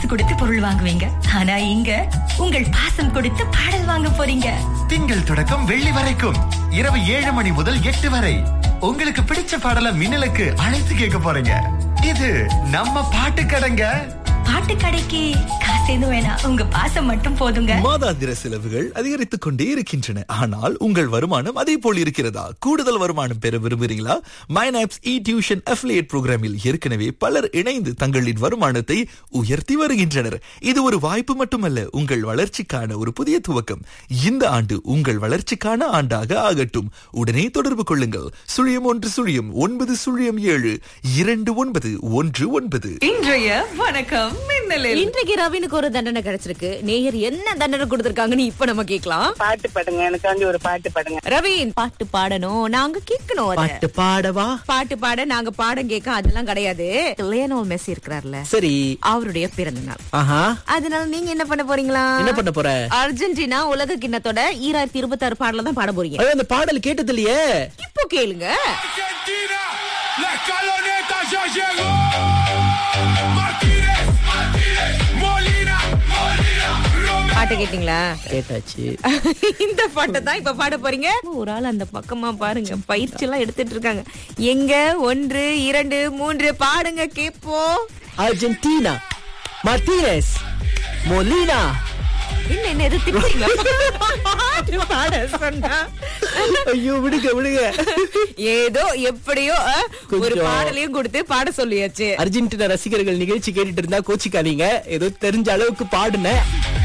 கொடுத்து பொருள் வாங்குவீங்க ஆனா இங்க உங்கள் பாசம் கொடுத்து பாடல் வாங்க போறீங்க திங்கள் தொடக்கம் வெள்ளி வரைக்கும் இரவு ஏழு மணி முதல் எட்டு வரை உங்களுக்கு பிடிச்ச பாடல மின்னலுக்கு அழைத்து கேட்க போறீங்க இது நம்ம பாட்டு கடைங்க பாட்டு கடைக்கு காசு எதுவும் வேணாம் உங்க பாசம் மட்டும் போதுங்க மாதாந்திர செலவுகள் அதிகரித்துக் கொண்டே இருக்கின்றன ஆனால் உங்கள் வருமானம் அதே போல் இருக்கிறதா கூடுதல் வருமானம் பெற விரும்புகிறீங்களா மைனாப்ஸ் இ டியூஷன் அஃபிலியேட் புரோகிராமில் ஏற்கனவே பலர் இணைந்து தங்களின் வருமானத்தை உயர்த்தி வருகின்றனர் இது ஒரு வாய்ப்பு மட்டுமல்ல உங்கள் வளர்ச்சிக்கான ஒரு புதிய துவக்கம் இந்த ஆண்டு உங்கள் வளர்ச்சிக்கான ஆண்டாக ஆகட்டும் உடனே தொடர்பு கொள்ளுங்கள் சுழியம் ஒன்று சுழியம் ஒன்பது சுழியம் ஏழு இரண்டு ஒன்பது ஒன்று ஒன்பது இன்றைய வணக்கம் மின்னலில் இன்றைக்கு ரவினுக்கு ஒரு தண்டனை கிடைச்சிருக்கு நேயர் என்ன தண்டனை கொடுத்திருக்காங்கன்னு இப்ப நம்ம கேக்கலாம் பாட்டு பாடுங்க எனக்காண்டி ஒரு பாட்டு பாடுங்க ரவீன் பாட்டு பாடணும் நாங்க கேட்கணும் அத. பாட்டு பாடவா பாட்டு பாட நாங்க பாடம் கேட்க அதெல்லாம் கிடையாது லியோனோ மெஸ்ஸி இருக்கிறார்ல சரி அவருடைய பிறந்த நாள் ஆஹா அதனால நீங்க என்ன பண்ண போறீங்களா என்ன பண்ண போற அர்ஜென்டினா உலக கிண்ணத்தோட ஈராயிரத்தி இருபத்தி ஆறு பாடல தான் பாட போறீங்க ஐயோ அந்த பாடல் கேட்டது இல்லையே இப்போ கேளுங்க Argentina, la escaloneta ya llegó. Martínez, Martínez, Molina, Molina, Romero. பாட்டு கேட்டீங்களா கேட்டாச்சு இந்த பாட்டை தான் இப்ப பாட போறீங்க ஒரு ஆள் அந்த பக்கமா பாருங்க பயிற்சி எல்லாம் எடுத்துட்டு இருக்காங்க எங்க ஒன்று இரண்டு மூன்று பாடுங்க கேப்போம் அர்ஜென்டினா மார்டினஸ் மொலினா என்ன என்ன எது திட்டுறீங்களா? பாட்டு பாட சொன்னா ஐயோ விடுங்க விடுங்க ஏதோ எப்படியோ அஹ், ஒரு கொஞ்சம். பாடலையும் கொடுத்து பாட சொல்லியாச்சு அர்ஜென்டினா ரசிகர்கள் நிகழ்ச்சி கேட்டுட்டு இருந்தா கோச்சிக்காதீங்க ஏதோ தெரிஞ்ச அளவுக்கு பாடுனேன்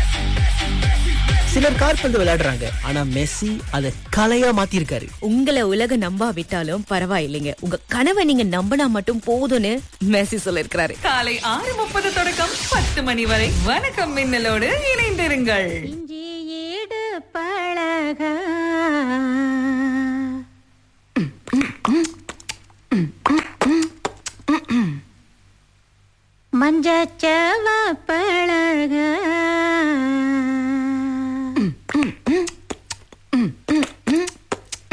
சிலர் கால்பந்து விளையாடுறாங்க ஆனா மெஸ்ஸி அதை கலையா மாத்திருக்காரு உங்களை உலக நம்பாவிட்டாலும் பரவாயில்லைங்க உங்க கனவை நீங்க நம்பினா மட்டும் போதும்னு மெஸ்ஸி சொல்லிருக்கிறாரு காலை ஆறு முப்பது தொடக்கம் பத்து மணி வரை வணக்கம் மின்னலோடு இணைந்திருங்கள் பழக மஞ்சச்சவ பழ